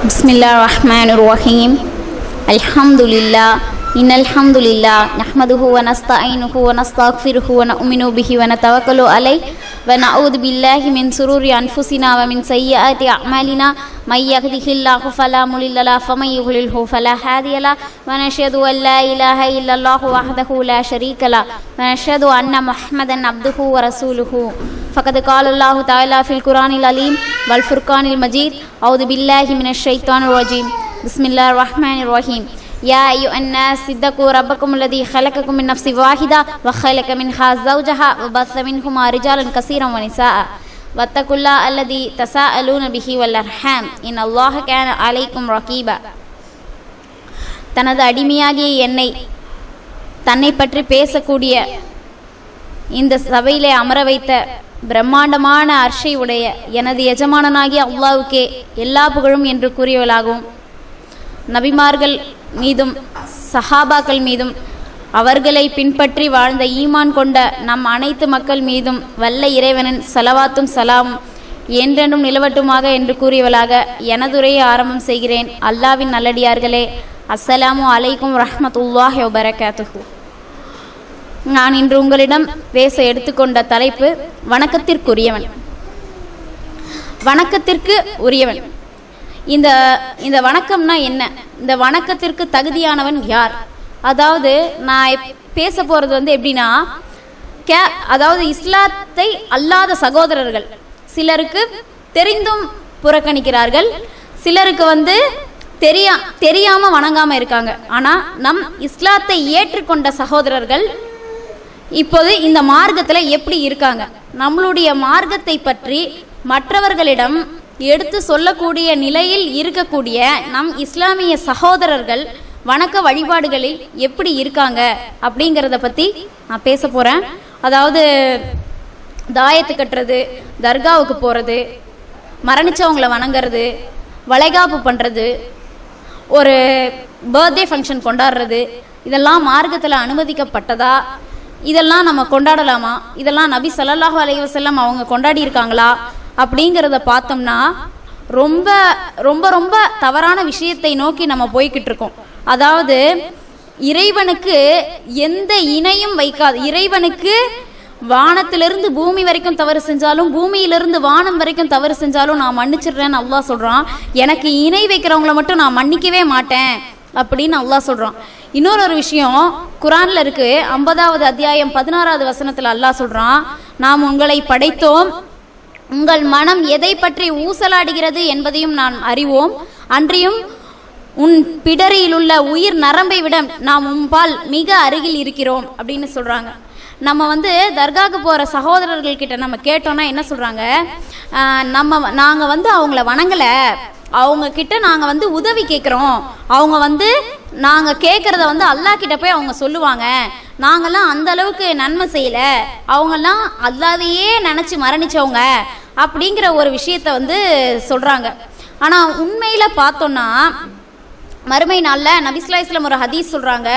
بسم الله الرحمن الرحيم الحمد لله إن الحمد لله نحمده ونستعينه ونستغفره ونؤمن به ونتوكل عليه ونعوذ بالله من سرور أنفسنا ومن سيئات أعمالنا من يهده الله فلا مضل له ومن يضلله فلا هادي له ونشهد أن لا إله إلا الله وحده لا شريك له ونشهد أن محمدا عبده ورسوله فقد قال الله تعالى في القرآن العليم والفرقان المجيد أعوذ بالله من الشيطان الرجيم بسم الله الرحمن الرحيم يا أيها الناس اتقوا ربكم الذي خلقكم من نفس واحدة وخلق منها زوجها وبث منهما رجالا كثيرا ونساء واتقوا الله الذي تساءلون به والأرحام إن الله كان عليكم رقيبا தனது அடிமையாகிய என்னை தன்னை பற்றி பேசக்கூடிய இந்த சபையிலே அமர வைத்த பிரம்மாண்டமான அர்ஷை உடைய எனது எஜமானனாகிய அல்லாவுக்கே எல்லா புகழும் என்று கூறியவளாகவும் நபிமார்கள் மீதும் சஹாபாக்கள் மீதும் அவர்களை பின்பற்றி வாழ்ந்த ஈமான் கொண்ட நம் அனைத்து மக்கள் மீதும் வல்ல இறைவனின் சலவாத்தும் சலாமும் என்றென்றும் நிலவட்டுமாக என்று கூறியவளாக எனதுரையை ஆரம்பம் செய்கிறேன் அல்லாவின் நல்லடியார்களே அஸ்ஸலாமு அலைக்கும் ரஹ்மத்துல்லாஹி வபரகாத்துஹு நான் இன்று உங்களிடம் பேச எடுத்துக்கொண்ட தலைப்பு வணக்கத்திற்குரியவன் வணக்கத்திற்கு உரியவன் இந்த இந்த வணக்கம்னா என்ன இந்த வணக்கத்திற்கு தகுதியானவன் யார் அதாவது நான் இப்- பேச போறது வந்து எப்படின்னா கே அதாவது இஸ்லாத்தை அல்லாத சகோதரர்கள் சிலருக்கு தெரிந்தும் புறக்கணிக்கிறார்கள் சிலருக்கு வந்து தெரியா தெரியாம வணங்காம இருக்காங்க ஆனா நம் இஸ்லாத்தை ஏற்றுக்கொண்ட சகோதரர்கள் இப்போது இந்த மார்க்கத்துல எப்படி இருக்காங்க நம்மளுடைய மார்க்கத்தை பற்றி மற்றவர்களிடம் எடுத்து சொல்லக்கூடிய நிலையில் இருக்கக்கூடிய நம் இஸ்லாமிய சகோதரர்கள் வணக்க வழிபாடுகளில் எப்படி இருக்காங்க அப்படிங்கிறத பத்தி நான் பேச போறேன் அதாவது தாயத்து கட்டுறது தர்காவுக்கு போறது மரணிச்சவங்களை வணங்குறது வளைகாப்பு பண்றது ஒரு பர்த்டே ஃபங்க்ஷன் கொண்டாடுறது இதெல்லாம் மார்க்கத்தில் அனுமதிக்கப்பட்டதா இதெல்லாம் நம்ம கொண்டாடலாமா இதெல்லாம் நபி ஸல்லல்லாஹு அலைஹி வஸல்லம் அவங்க கொண்டாடி இருக்காங்களா அப்படிங்கிறத பார்த்தோம்னா ரொம்ப ரொம்ப ரொம்ப தவறான விஷயத்தை நோக்கி நம்ம போய்கிட்டு இருக்கோம் அதாவது இறைவனுக்கு எந்த இணையும் வைக்காது இறைவனுக்கு வானத்திலிருந்து பூமி வரைக்கும் தவறு செஞ்சாலும் பூமியிலிருந்து வானம் வரைக்கும் தவறு செஞ்சாலும் நான் மன்னிச்சிடுறேன்னு அல்லாஹ் சொல்றான் எனக்கு இணை வைக்கிறவங்கள மட்டும் நான் மன்னிக்கவே மாட்டேன் அப்படின்னு அல்லாஹ் சொல்றான் இன்னொரு ஒரு விஷயம் குரான்ல இருக்கு ஐம்பதாவது அத்தியாயம் பதினாறாவது வசனத்துல அல்லாஹ் சொல்றான் நாம் உங்களை படைத்தோம் உங்கள் மனம் எதை பற்றி ஊசலாடுகிறது என்பதையும் நான் அறிவோம் அன்றியும் உன் பிடரியில் உள்ள உயிர் நரம்பை விட நாம் உன்பால் மிக அருகில் இருக்கிறோம் அப்படின்னு சொல்றாங்க நம்ம வந்து தர்காவுக்கு போற சகோதரர்கள் கிட்ட நம்ம கேட்டோம்னா என்ன சொல்றாங்க ஆஹ் நம்ம நாங்க வந்து அவங்கள வணங்கல அவங்க கிட்ட நாங்க வந்து உதவி கேட்குறோம் அவங்க வந்து நாங்க கேட்கறத வந்து அல்லாஹ் கிட்ட போய் அவங்க சொல்லுவாங்க நாங்கெல்லாம் அந்த அளவுக்கு நன்மை செய்யல அவங்கெல்லாம் அல்லாதையே நினைச்சு மரணிச்சவங்க அப்படிங்கிற ஒரு விஷயத்த வந்து சொல்றாங்க ஆனா உண்மையில பார்த்தோம்னா மறுமை நாளில் நபிஸ்லா இஸ்லாம் ஒரு ஹதீஸ் சொல்கிறாங்க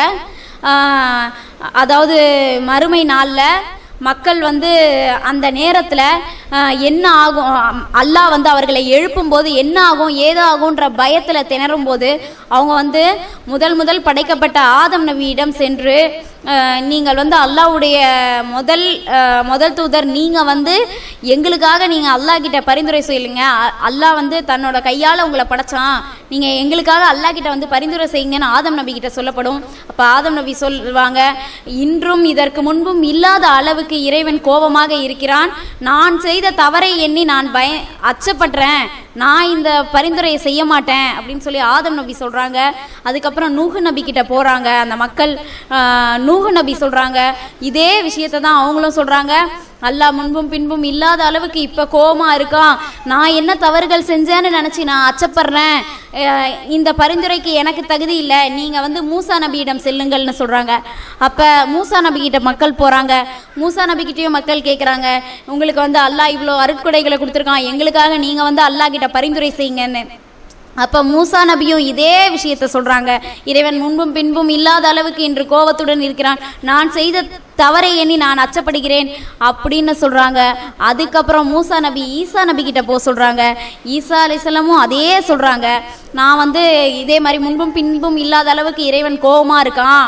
அதாவது மறுமை நாளில் மக்கள் வந்து அந்த நேரத்தில் என்ன ஆகும் அல்லாஹ் வந்து அவர்களை எழுப்பும்போது என்ன ஆகும் ஏதாகுன்ற பயத்தில் திணறும் போது அவங்க வந்து முதல் முதல் படைக்கப்பட்ட ஆதம் நபியிடம் சென்று அஹ், நீங்கள் வந்து அல்லாஹ்வுடைய முதல் அஹ், முதல் தூதர் நீங்கள் வந்து எங்களுக்காக நீங்கள் அல்லாஹ் கிட்ட பரிந்துரை செய்யுங்க அ- அல்லாஹ் வந்து தன்னோட கையால் உங்களை படைச்சான் நீங்கள் எங்களுக்காக அல்லாஹ் கிட்ட வந்து பரிந்துரை செய்யுங்கன்னு ஆதம் நபி கிட்ட சொல்லப்படும் அப்போ ஆதம் நபி சொல்லுவாங்க இன்றும் இதற்கு முன்பும் இல்லாத அளவுக்கு இறைவன் கோபமாக இருக்கிறான் நான் செய்த தவறை எண்ணி நான் பய அச்சப்படுறேன் நான் இந்த பரிந்துரையை செய்ய மாட்டேன் அப்படின்னு சொல்லி ஆதம் நபி சொல்றாங்க அதுக்கப்புறம் நூஹு நபி கிட்ட போறாங்க அந்த மக்கள் ஆஹ், நூஹு நபி சொல்றாங்க இதே விஷயத்தை தான் அவங்களும் சொல்றாங்க அல்லாஹ் முன்பும் பின்பும் இல்லாத அளவுக்கு இப்ப கோவமா இருக்கான் நான் என்ன தவறுகள் செஞ்சேன்னு நினைச்சு நான் அச்சப்படுறேன் அஹ், இந்த பரிந்துரைக்கு எனக்கு தகுதி இல்லை நீங்க வந்து மூசா நபியிடம் செல்லுங்கள்னு சொல்றாங்க அப்ப மூசா நபி கிட்ட மக்கள் போறாங்க மூசா நபி கிட்டயும் மக்கள் கேக்குறாங்க உங்களுக்கு வந்து அல்லாஹ் இவ்வளோ அருட்கொடைகளை கொடுத்துருக்கான் எங்களுக்காக நீங்க வந்து அல்லாஹ் கிட்ட பரிந்துரை செய்யுங்கன்னு அப்ப மூசா நபியும் இதே விஷயத்த சொல்றாங்க இறைவன் முன்பும் பின்பும் இல்லாத அளவுக்கு இன்று கோபத்துடன் இருக்கிறான் நான் செய்த தவறை எண்ணி நான் அச்சப்படுகிறேன் அப்படின்னு சொல்றாங்க அதுக்கப்புறம் மூசா நபி ஈசா நபி கிட்ட போக சொல்றாங்க ஈசா அலிசலமும் அதே சொல்றாங்க நான் வந்து இதே மாதிரி முன்பும் பின்பும் இல்லாத அளவுக்கு இறைவன் கோபமா இருக்கான்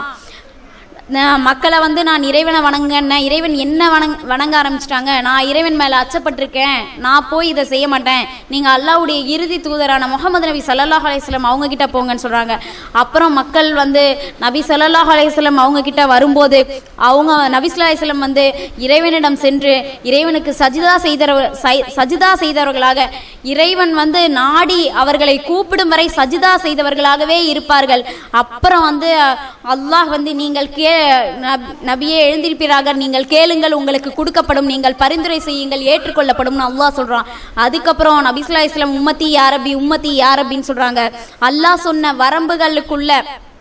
நான் மக்களை வந்து நான் இறைவனை வணங்கன்னேன் இறைவன் என்ன வணங் வணங்க ஆரம்பிச்சிட்டாங்க நான் இறைவன் மேலே அச்சப்பட்டிருக்கேன் நான் போய் இதை செய்ய மாட்டேன் நீங்கள் அல்லாவுடைய இறுதி தூதரான முகமது நபி சல்லல்லாஹ் அலையம் அவங்க கிட்ட போங்கன்னு சொல்கிறாங்க அப்புறம் மக்கள் வந்து நபி சல்லல்லாஹ் அலையம் அவங்க கிட்ட வரும்போது அவங்க நபி ஸல்லல்லாஹு அலைஹி வஸல்லம் வந்து இறைவனிடம் சென்று இறைவனுக்கு சஜிதா செய்தவர் சை- சஜிதா செய்தவர்களாக இறைவன் வந்து நாடி அவர்களை கூப்பிடும் வரை சஜிதா செய்தவர்களாகவே இருப்பார்கள் அப்புறம் வந்து அல்லாஹ் வந்து நீங்கள் கே நப்- நபியே எழுந்திருப்பீராக நீங்கள் கேளுங்கள் உங்களுக்கு கொடுக்கப்படும் நீங்கள் பரிந்துரை செய்யுங்கள் ஏற்றுக்கொள்ளப்படும்னு அல்லாஹ் சொல்றான் அதுக்கப்புறம் நபிஸ்லா இஸ்லாம் உம்மத்தி யாரபி உம்மத்தி யாரபின்னு சொல்றாங்க அல்லாஹ் சொன்ன வரம்புகளுக்குள்ள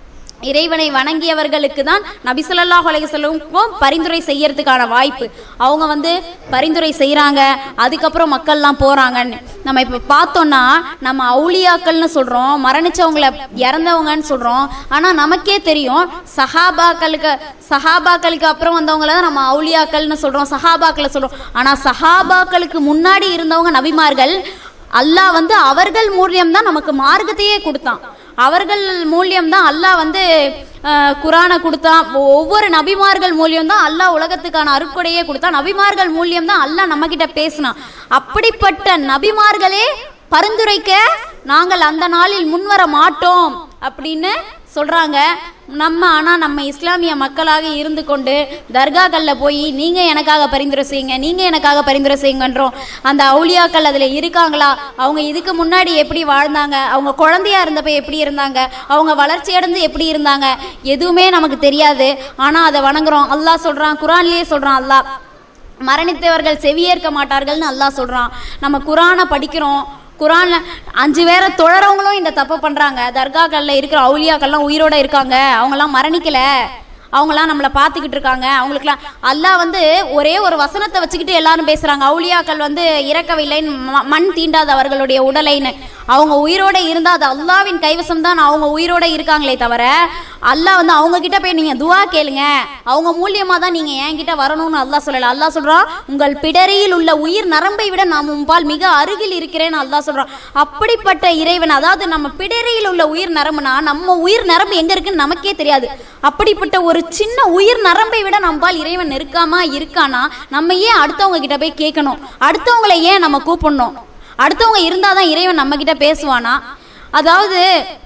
இறைவனை வணங்கியவர்களுக்கு தான் நபி ஸல்லல்லாஹு அலைஹி வஸல்லமுக்கும் பரிந்துரை செய்யறதுக்கான வாய்ப்பு அவங்க வந்து பரிந்துரை செய்கிறாங்க அதுக்கப்புறம் மக்கள்லாம் போகிறாங்கன்னு நம்ம இப்போ பார்த்தோம்னா நம்ம அவுளியாக்கள்னு சொல்கிறோம் மரணிச்சவங்கள இறந்தவங்கன்னு சொல்கிறோம் ஆனால் நமக்கே தெரியும் சஹாபாக்களுக்கு சஹாபாக்களுக்கு அப்புறம் வந்தவங்கள தான் நம்ம அவுளியாக்கள்னு சொல்கிறோம் சஹாபாக்களை சொல்கிறோம் ஆனால் சஹாபாக்களுக்கு முன்னாடி இருந்தவங்க நபிமார்கள் அல்லாஹ் வந்து அவர்கள் மூலியம் தான் நமக்கு மார்க்கத்தையே கொடுத்தான் அவர்கள் மூலியம் தான் அல்லாஹ் வந்து அஹ், குரானை கொடுத்தான் ஒவ்வொரு நபிமார்கள் மூலியம் தான் அல்லாஹ் உலகத்துக்கான அருட்கொடையே கொடுத்தான் நபிமார்கள் மூலியம் தான் அல்லாஹ் நம்ம கிட்ட பேசினான் அப்படிப்பட்ட நபிமார்களே பரிந்துரைக்க நாங்கள் அந்த நாளில் முன்வர மாட்டோம் அப்படின்னு சொல்றாங்க நம்ம ஆனா நம்ம இஸ்லாமிய மக்களாக இருந்து கொண்டு தர்காக்கள்ல போய் நீங்க எனக்காக பரிந்துரை செய்யுங்க நீங்க எனக்காக பரிந்துரை செய்யுங்கன்றோம் அந்த அவுலியாக்கள் அதுல இருக்காங்களா அவங்க இதுக்கு முன்னாடி எப்படி வாழ்ந்தாங்க அவங்க குழந்தையா இருந்தப்ப எப்படி இருந்தாங்க அவங்க வளர்ச்சி அடைந்து எப்படி இருந்தாங்க எதுவுமே நமக்கு தெரியாது ஆனா அதை வணங்குறோம் அல்லாஹ் சொல்றான் குரான்லயே சொல்றான் அல்லாஹ் மரணித்தவர்கள் செவியேற்க மாட்டார்கள்னு அல்லாஹ் சொல்றான் நம்ம குரானை படிக்கிறோம் குரான்ல அஞ்சு பேரை தொழறவங்களும் இந்த தப்பை பண்றாங்க தர்காக்கள்ல இருக்கிற அவுலியாக்கள்லாம் உயிரோட இருக்காங்க அவங்கெல்லாம் மரணிக்கல அவங்களாம் நம்மளை பார்த்துக்கிட்டு இருக்காங்க அவங்களுக்குலாம் அல்லாஹ் வந்து ஒரே ஒரு வசனத்தை வச்சுக்கிட்டு எல்லாரும் பேசுறாங்க அவுலியாக்கள் வந்து இறக்கவில்லைன்னு ம- மண் தீண்டாத அவர்களுடைய உடலைன்னு அவங்க உயிரோட இருந்தா அது அல்லாவின் கைவசம் தான் அவங்க உயிரோட இருக்காங்களே தவிர அல்லாஹ் வந்து அவங்க கிட்ட போய் நீங்க துவா கேளுங்க அவங்க மூலியமா தான் நீங்க என்கிட்ட வரணும்னு அல்லாஹ் சொல்லல அல்லாஹ் சொல்றான் உங்கள் பிடரியில் உள்ள உயிர் நரம்பை விட நான் உன்பால் மிக அருகில் இருக்கிறேன்னு அல்லாஹ் சொல்றான் அப்படிப்பட்ட இறைவன் அதாவது நம்ம பிடரியில் உள்ள உயிர் நரம்புனா நம்ம உயிர் நரம்பு எங்க இருக்குன்னு நமக்கே தெரியாது அப்படிப்பட்ட ஒரு சின்ன உயிர் நரம்பை விட நம்மால் இறைவன் நெருக்காம இருக்கானா நம்ம ஏன் அடுத்தவங்க கிட்ட போய் கேட்கணும் அடுத்தவங்களை ஏன் நம்ம கூப்பிடணும் அடுத்தவங்க இருந்தாதான் இறைவன் நம்ம கிட்ட பேசுவானா அதாவது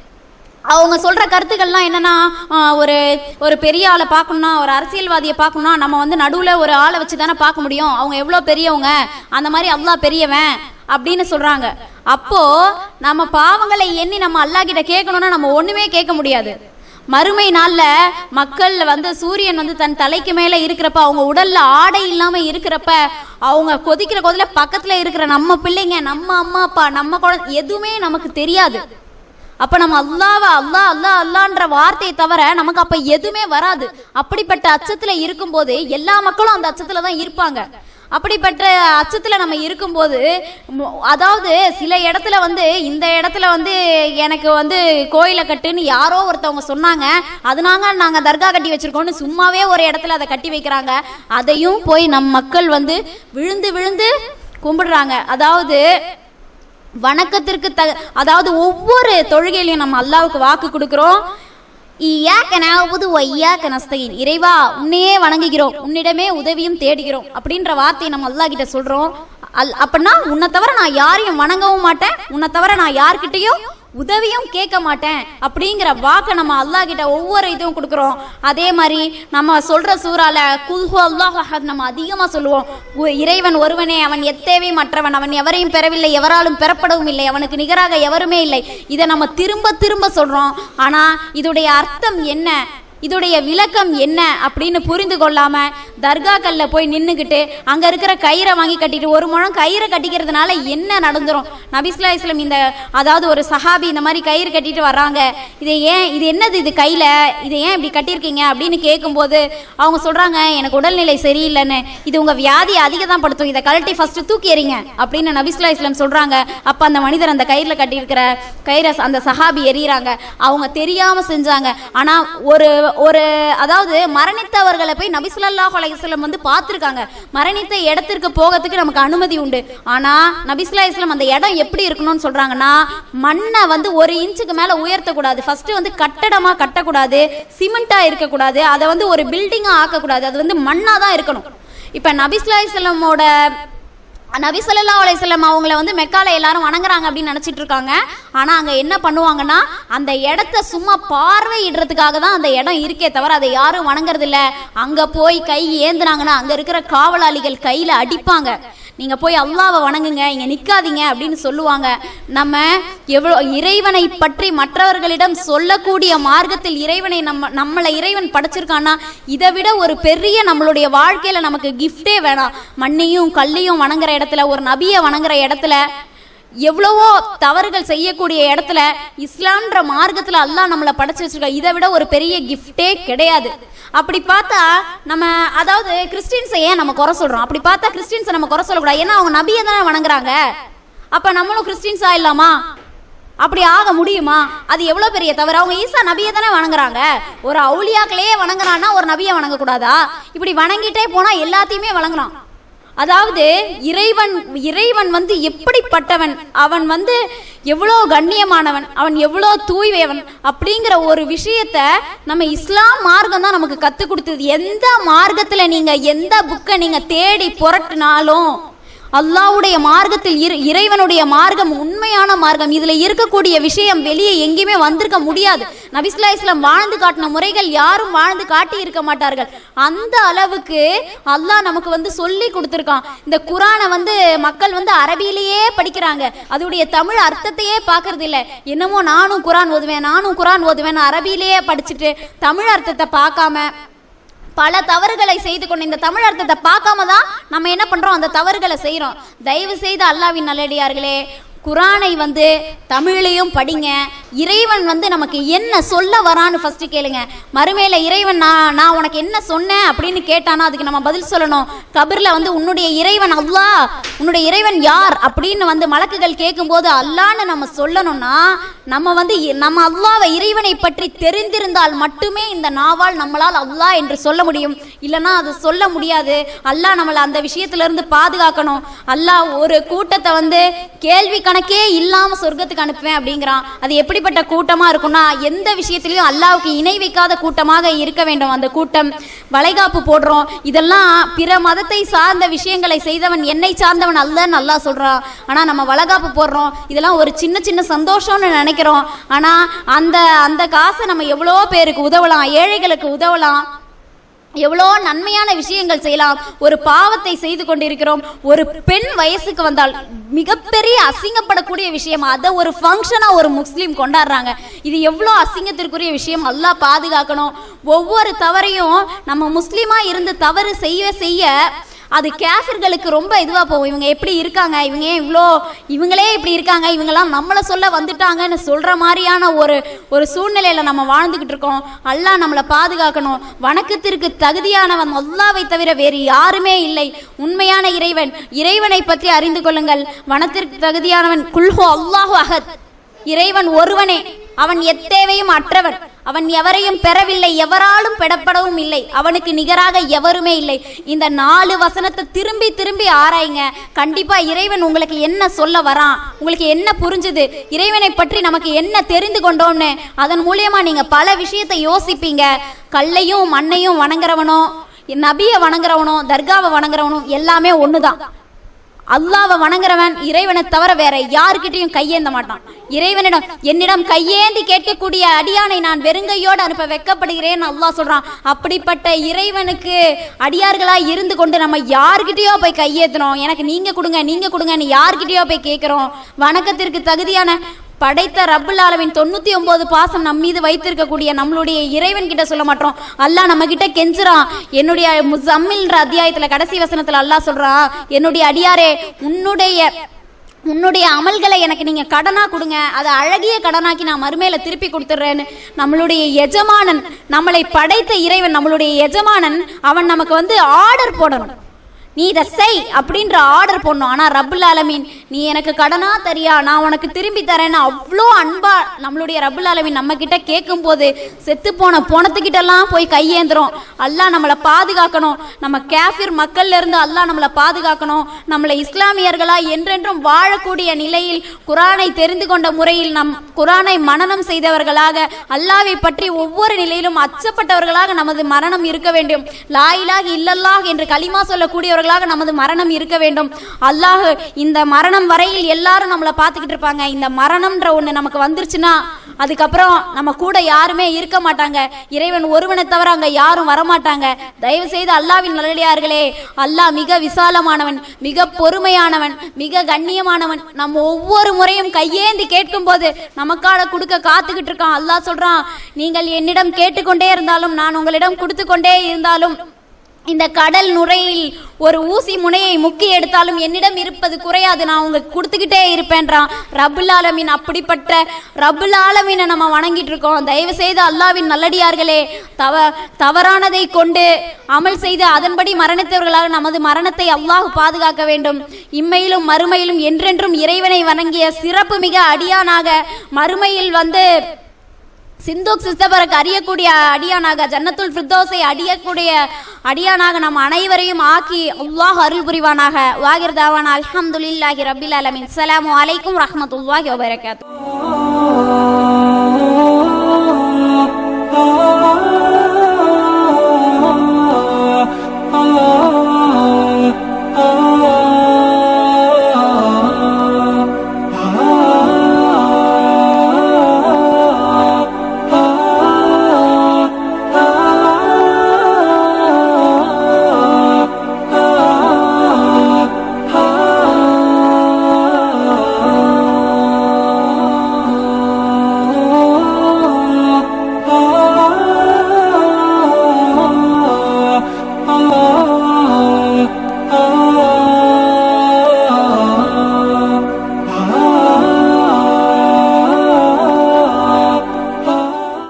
அவங்க சொல்ற கருத்துக்கள்லாம் என்னன்னா ஆஹ், ஒரு ஒரு பெரிய ஆளை பார்க்கணும்னா ஒரு அரசியல்வாதியை பார்க்கணும்னா நம்ம வந்து நடுவில் ஒரு ஆளை வச்சு தானே பார்க்க முடியும் அவங்க எவ்வளோ பெரியவங்க அந்த மாதிரி அல்லாஹ் பெரியவன் அப்படின்னு சொல்றாங்க அப்போ நம்ம பாவங்களை எண்ணி நம்ம அல்லாஹ் கிட்ட கேட்கணும்னா நம்ம ஒண்ணுமே கேட்க முடியாது மறுமை நாள்ல மக்கள் வந்து சூரியன் வந்து தன் தலைக்கு மேல இருக்கிறப்ப அவங்க உடல்ல ஆடை இல்லாம இருக்கிறப்ப அவங்க கொதிக்கிற கொதில பக்கத்துல இருக்கிற நம்ம பிள்ளைங்க நம்ம அம்மா அப்பா நம்ம குழந்தை எதுவுமே நமக்கு தெரியாது அப்ப நம்ம அல்லாவ அல்லாஹ் அல்லாஹ் அல்லான்ற வார்த்தையை தவிர நமக்கு அப்ப எதுவுமே வராது அப்படிப்பட்ட அச்சத்துல இருக்கும்போது எல்லா மக்களும் அந்த அச்சத்துல தான் இருப்பாங்க அப்படிப்பட்ட அச்சத்துல நம்ம இருக்கும்போது மு- அதாவது சில இடத்துல வந்து இந்த இடத்துல வந்து எனக்கு வந்து கோயிலை கட்டுன்னு யாரோ ஒருத்தவங்க சொன்னாங்க அதனாங்க நாங்க தர்கா கட்டி வச்சிருக்கோம்னு சும்மாவே ஒரு இடத்துல அதை கட்டி வைக்கிறாங்க அதையும் போய் நம் மக்கள் வந்து விழுந்து விழுந்து கும்பிடுறாங்க அதாவது வணக்கத்திற்கு த அதாவது ஒவ்வொரு தொழுகையிலையும் நம்ம அல்லாவுக்கு வாக்கு கொடுக்கிறோம் ஈயாக்க நாவுது ஒய்யாக்க நஸ்தகின் இறைவா உன்னையே வணங்குகிறோம் உன்னிடமே உதவியும் தேடுகிறோம் அப்படின்ற வார்த்தையை நம்ம அல்லாஹ் கிட்ட சொல்றோம் அல் அப்படின்னா உன்னை தவிர நான் யாரையும் வணங்கவும் மாட்டேன் உன்னை தவிர நான் யார்கிட்டயும் உதவியும் கேட்க மாட்டேன் அப்படிங்கிற வாக்கை நம்ம அல்லாஹ் கிட்ட ஒவ்வொரு இதுவும் கொடுக்குறோம் அதே மாதிரி நம்ம சொல்ற சூறால குல்ஹு அல்லாஹ் அஹத் நம்ம அதிகமா சொல்லுவோம் உ- இறைவன் ஒருவனே அவன் எத்தேவை மற்றவன் அவன் எவரையும் பெறவில்லை எவராலும் பெறப்படவும் இல்லை அவனுக்கு நிகராக எவருமே இல்லை இதை நம்ம திரும்ப திரும்ப சொல்றோம் ஆனா இதோடைய அர்த்தம் என்ன இதோடைய விளக்கம் என்ன அப்படின்னு புரிந்து கொள்ளாம தர்காக்கல்ல போய் நின்றுக்கிட்டு அங்க இருக்கிற கயிறை வாங்கி கட்டிட்டு ஒரு முழம் கயிறை கட்டிக்கிறதுனால என்ன நடந்துரும் நபிஸ்லா இஸ்லாம் இந்த அதாவது ஒரு சஹாபி இந்த மாதிரி கயிறு கட்டிட்டு வர்றாங்க இது ஏன் இது என்னது இது கையில இதை ஏன் இப்படி கட்டியிருக்கீங்க அப்படின்னு கேட்கும்போது அவங்க சொல்றாங்க எனக்கு உடல்நிலை சரியில்லைன்னு இது உங்க வியாதியை அதிகம் படுத்தும் இதை கழட்டி ஃபர்ஸ்ட் தூக்கி எறிங்க அப்படின்னு நபிஸ்லா இஸ்லாம் சொல்றாங்க அப்ப அந்த மனிதர் அந்த கயிறுல கட்டியிருக்கிற கயிறை அந்த சஹாபி எறிகிறாங்க அவங்க தெரியாம செஞ்சாங்க ஆனா ஒரு ஒரு அதாவது மரணித்தவர்களை போய் நபிசுல்லாஹ் அலையம் வந்து பார்த்துருக்காங்க மரணித்த இடத்திற்கு போகிறதுக்கு நமக்கு அனுமதி உண்டு ஆனா நபிசுல்லா இஸ்லாம் அந்த இடம் எப்படி இருக்கணும்னு சொல்றாங்கன்னா மண்ணை வந்து ஒரு இன்ச்சுக்கு மேல உயர்த்தக்கூடாது ஃபர்ஸ்ட் வந்து கட்டடமா கட்டக்கூடாது சிமெண்டா இருக்கக்கூடாது அதை வந்து ஒரு பில்டிங்கா ஆக்கக்கூடாது அது வந்து மண்ணா தான் இருக்கணும் இப்ப நபிஸ்லா இஸ்லாமோட நபி ஸல்லல்லாஹு அலைஹி வஸல்லம் அவங்கள வந்து மெக்கால எல்லாரும் வணங்குறாங்க அப்படின்னு நினைச்சிட்டு இருக்காங்க ஆனா அங்க என்ன பண்ணுவாங்கன்னா அந்த இடத்த சும்மா பார்வையிடுறதுக்காக தான் அந்த இடம் இருக்கே தவிர அதை யாரும் வணங்குறது இல்ல அங்க போய் கை ஏந்துனாங்கன்னா அங்க இருக்கிற காவலாளிகள் கையில அடிப்பாங்க நீங்க போய் அல்லாவை வணங்குங்க இங்க நிக்காதீங்க அப்படின்னு சொல்லுவாங்க நம்ம எவ்வளோ இறைவனை பற்றி மற்றவர்களிடம் சொல்லக்கூடிய மார்க்கத்தில் இறைவனை நம்ம நம்மளை இறைவன் படைச்சிருக்கான்னா இதை விட ஒரு பெரிய நம்மளுடைய வாழ்க்கையில நமக்கு கிஃப்டே வேணாம் மண்ணையும் கல்லையும் வணங்குற இடத்துல ஒரு நபியை வணங்குற இடத்துல எவ்வளவோ தவறுகள் செய்யக்கூடிய இடத்துல இஸ்லாம்ன்ற மார்க்கத்துல அல்லாஹ் நம்மளை படைச்சு வச்சிருக்கா இதை விட ஒரு பெரிய கிஃப்டே கிடையாது அப்படி பார்த்தா நம்ம அதாவது கிறிஸ்டின்ஸை ஏன் நம்ம குறை சொல்றோம் அப்படி பார்த்தா கிறிஸ்டின்ஸை நம்ம குறை சொல்லக்கூடாது ஏன்னா அவங்க நபியை தானே வணங்குறாங்க அப்ப நம்மளும் கிறிஸ்டின்ஸ் ஆயிடலாமா அப்படி ஆக முடியுமா அது எவ்வளவு பெரிய தவறு அவங்க ஈசா நபியை தானே வணங்குறாங்க ஒரு அவுளியாக்களையே வணங்குறான்னா ஒரு நபியை வணங்கக்கூடாதா இப்படி வணங்கிட்டே போனா எல்லாத்தையுமே வணங்குறான் அதாவது இறைவன் இறைவன் வந்து எப்படிப்பட்டவன் அவன் வந்து எவ்வளோ கண்ணியமானவன் அவன் எவ்வளோ தூய்மையவன் அப்படிங்கிற ஒரு விஷயத்த நம்ம இஸ்லாம் மார்க்கம் தான் நமக்கு கற்றுக் கொடுத்தது எந்த மார்க்கத்தில் நீங்கள் எந்த புக்கை நீங்கள் தேடி புரட்டினாலும் அல்லாவுடைய மார்க்கத்தில் இரு இறைவனுடைய மார்க்கம் உண்மையான மார்க்கம் இதுல இருக்கக்கூடிய விஷயம் வெளியே எங்கேயுமே வந்திருக்க முடியாது நபிஸ்லா இஸ்லாம் வாழ்ந்து காட்டின முறைகள் யாரும் வாழ்ந்து காட்டி இருக்க மாட்டார்கள் அந்த அளவுக்கு அல்லாஹ் நமக்கு வந்து சொல்லி கொடுத்துருக்கான் இந்த குரானை வந்து மக்கள் வந்து அரபியிலேயே படிக்கிறாங்க அதோடைய தமிழ் அர்த்தத்தையே பார்க்கறது இல்ல என்னமோ நானும் குரான் ஓதுவேன் நானும் குரான் ஓதுவேன் அரபியிலேயே படிச்சுட்டு தமிழ் அர்த்தத்தை பார்க்காம பல தவறுகளை செய்து கொண்டு இந்த தமிழ் அர்த்தத்தை பார்க்காம தான் நம்ம என்ன பண்றோம் அந்த தவறுகளை செய்றோம் தயவு செய்து அல்லாவின் நல்லடியார்களே குரானை வந்து தமிழ்லையும் படிங்க இறைவன் வந்து நமக்கு என்ன சொல்ல வரான்னு ஃபர்ஸ்ட் கேளுங்க மறுமையில இறைவன் நான் நான் உனக்கு என்ன சொன்னேன் அப்படின்னு கேட்டானா அதுக்கு நம்ம பதில் சொல்லணும் கபர்ல வந்து உன்னுடைய இறைவன் அல்லாஹ் உன்னுடைய இறைவன் யார் அப்படின்னு வந்து மலக்குகள் கேட்கும்போது அல்லான்னு நம்ம சொல்லணும்னா நம்ம வந்து இ- நம்ம அல்லாவை இறைவனை பற்றி தெரிந்திருந்தால் மட்டுமே இந்த நாவால் நம்மளால் அல்லாஹ் என்று சொல்ல முடியும் இல்லைன்னா அது சொல்ல முடியாது அல்லாஹ் நம்மளை அந்த விஷயத்துல இருந்து பாதுகாக்கணும் அல்லாஹ் ஒரு கூட்டத்தை வந்து கேள்வி கணக்கே இல்லாம சொர்க்கத்துக்கு அனுப்புவேன் அப்படிங்கிறான் அது எப்படிப்பட்ட கூட்டமா இருக்கும்னா எந்த விஷயத்திலையும் அல்லாஹ்வுக்கு இணை வைக்காத கூட்டமாக இருக்க வேண்டும் அந்த கூட்டம் வளைகாப்பு போடுறோம் இதெல்லாம் பிற மதத்தை சார்ந்த விஷயங்களை செய்தவன் என்னை சார்ந்தவன் அல்லன்னு அல்லாஹ் சொல்றான் ஆனா நம்ம வளகாப்பு போடுறோம் இதெல்லாம் ஒரு சின்ன சின்ன சந்தோஷம்னு நினைக்கிறோம் ஆனா அந்த அந்த காசை நம்ம எவ்வளோ பேருக்கு உதவலாம் ஏழைகளுக்கு உதவலாம் எவ்வளோ நன்மையான விஷயங்கள் செய்யலாம் ஒரு பாவத்தை செய்து கொண்டிருக்கிறோம் ஒரு பெண் வயசுக்கு வந்தால் மிகப்பெரிய அசிங்கப்படக்கூடிய விஷயம் அதை ஒரு ஃபங்க்ஷனா ஒரு முஸ்லீம் கொண்டாடுறாங்க இது எவ்வளோ அசிங்கத்திற்குரிய விஷயம் அல்லாஹ் பாதுகாக்கணும் ஒவ்வொரு தவறையும் நம்ம முஸ்லீமா இருந்து தவறு செய்ய செய்ய அது கேஃபிர்களுக்கு ரொம்ப இதுவாக போகும் இவங்க எப்படி இருக்காங்க இவங்க ஏன் இவ்வளோ இவங்களே இப்படி இருக்காங்க இவங்கெல்லாம் நம்மளை சொல்ல வந்துட்டாங்கன்னு சொல்கிற மாதிரியான ஒரு ஒரு சூழ்நிலையில் நம்ம வாழ்ந்துக்கிட்டு இருக்கோம் அல்லாஹ் நம்மளை பாதுகாக்கணும் வணக்கத்திற்கு தகுதியானவன் அல்லாவை தவிர வேறு யாருமே இல்லை உண்மையான இறைவன் இறைவனை பற்றி அறிந்து கொள்ளுங்கள் வனத்திற்கு தகுதியானவன் குல்ஹோ அல்லாஹு அகத் இறைவன் ஒருவனே அவன் எத்தேவையும் அற்றவன் அவன் எவரையும் பெறவில்லை எவராலும் பெறப்படவும் இல்லை அவனுக்கு நிகராக எவருமே இல்லை இந்த நாலு வசனத்தை திரும்பி திரும்பி ஆராய்ங்க கண்டிப்பா இறைவன் உங்களுக்கு என்ன சொல்ல வரான் உங்களுக்கு என்ன புரிஞ்சுது இறைவனை பற்றி நமக்கு என்ன தெரிந்து கொண்டோம்னு அதன் மூலியமா நீங்க பல விஷயத்தை யோசிப்பீங்க கல்லையும் மண்ணையும் வணங்குறவனோ நபியை வணங்குறவனோ தர்காவை வணங்குறவனோ எல்லாமே ஒண்ணுதான் அல்லாவை வணங்குறவன் இறைவனை தவிர வேற யாருக்கிட்டையும் கையேந்த மாட்டான் இறைவனிடம் என்னிடம் கையேந்தி கேட்கக்கூடிய அடியானை நான் வெறுங்கையோடு அனுப்ப வெக்கப்படுகிறேன் அல்லாஹ் சொல்றான் அப்படிப்பட்ட இறைவனுக்கு அடியார்களா இருந்து கொண்டு நம்ம யார்கிட்டயோ போய் கையேத்துறோம் எனக்கு நீங்க கொடுங்க நீங்க கொடுங்கன்னு யார்கிட்டயோ போய் கேட்கிறோம் வணக்கத்திற்கு தகுதியான படைத்த ரப்புல் ஆலமின் தொண்ணூத்தி ஒன்பது பாசம் நம் மீது வைத்திருக்கக்கூடிய நம்மளுடைய இறைவன் கிட்ட சொல்ல மாட்டோம் அல்லாஹ் நம்ம கிட்ட கெஞ்சுறான் என்னுடைய முசம்மில்ன்ற அத்தியாயத்துல கடைசி வசனத்துல அல்லாஹ் சொல்றான் என்னுடைய அடியாரே உன்னுடைய உன்னுடைய அமல்களை எனக்கு நீங்க கடனா கொடுங்க அதை அழகிய கடனாக்கி நான் மறுமையில திருப்பி கொடுத்துட்றேன்னு நம்மளுடைய எஜமானன் நம்மளை படைத்த இறைவன் நம்மளுடைய எஜமானன் அவன் நமக்கு வந்து ஆர்டர் போடணும் நீ இதை செய் அப்படின்ற ஆர்டர் போடணும் ஆனா ரப்புல் ஆலமீன் நீ எனக்கு கடனா தரியா நான் உனக்கு திரும்பி தரேன்னு அவ்வளோ அன்பா நம்மளுடைய ரப்புல் ஆலமீன் நம்ம கிட்ட கேட்கும் போது செத்து போன போனத்துக்கிட்டெல்லாம் போய் கையேந்துறோம் அல்லாஹ் நம்மளை பாதுகாக்கணும் நம்ம கேஃபிர் மக்கள்ல இருந்து அல்லாஹ் நம்மளை பாதுகாக்கணும் நம்மளை இஸ்லாமியர்களா என்றென்றும் வாழக்கூடிய நிலையில் குரானை தெரிந்து கொண்ட முறையில் நம் குரானை மனனம் செய்தவர்களாக அல்லாவை பற்றி ஒவ்வொரு நிலையிலும் அச்சப்பட்டவர்களாக நமது மரணம் இருக்க வேண்டும் லாயிலாக இல்லல்லாஹ் என்று களிமா சொல்லக்கூடியவர்களாக நமது மரணம் இருக்க வேண்டும் அல்லாஹ் இந்த மரணம் வரையில் எல்லாரும் நம்மளை பார்த்துக்கிட்டு இருப்பாங்க இந்த மரணம்ன்ற ஒன்று நமக்கு வந்துருச்சுன்னா அதுக்கப்புறம் நம்ம கூட யாருமே இருக்க மாட்டாங்க இறைவன் ஒருவனை தவிர அங்க யாரும் வரமாட்டாங்க தயவு செய்து அல்லாவின் நல்லடியார்களே அல்லாஹ் மிக விசாலமானவன் மிக பொறுமையானவன் மிக கண்ணியமானவன் நம்ம ஒவ்வொரு முறையும் கையேந்தி கேட்கும் போது நமக்காக கொடுக்க காத்துக்கிட்டு இருக்கான் அல்லாஹ் சொல்றான் நீங்கள் என்னிடம் கேட்டுக்கொண்டே இருந்தாலும் நான் உங்களிடம் கொடுத்து கொண்டே இருந்தாலும் இந்த கடல் நுரையில் ஒரு ஊசி முனையை முக்கி எடுத்தாலும் என்னிடம் இருப்பது குறையாது நான் உங்களுக்கு கொடுத்துக்கிட்டே இருப்பேன்றான் ரபுல் ஆலமீன் அப்படிப்பட்ட ரபுல் ஆலமீனை நம்ம வணங்கிட்டு இருக்கோம் தயவு செய்து அல்லாவின் நல்லடியார்களே தவ தவறானதை கொண்டு அமல் செய்து அதன்படி மரணத்தவர்களாக நமது மரணத்தை அல்லாஹ் பாதுகாக்க வேண்டும் இம்மையிலும் மறுமையிலும் என்றென்றும் இறைவனை வணங்கிய சிறப்பு மிக அடியானாக மறுமையில் வந்து சிந்தூக் சிஸ்தபருக்கு அறியக்கூடிய அடியானாக ஜன்னத்துல் ஃபிர்தோஸை அடியக்கூடிய அடியானாக நம் அனைவரையும் ஆக்கி அல்லாஹ் அருள் புரிவானாக வாகிர் தாவானா அல்ஹம்துலில்லாஹி ரபில் அலமின் அஸ்ஸலாமு அலைக்கும் ரஹ்மத்துல்லாஹி வபரகாத்து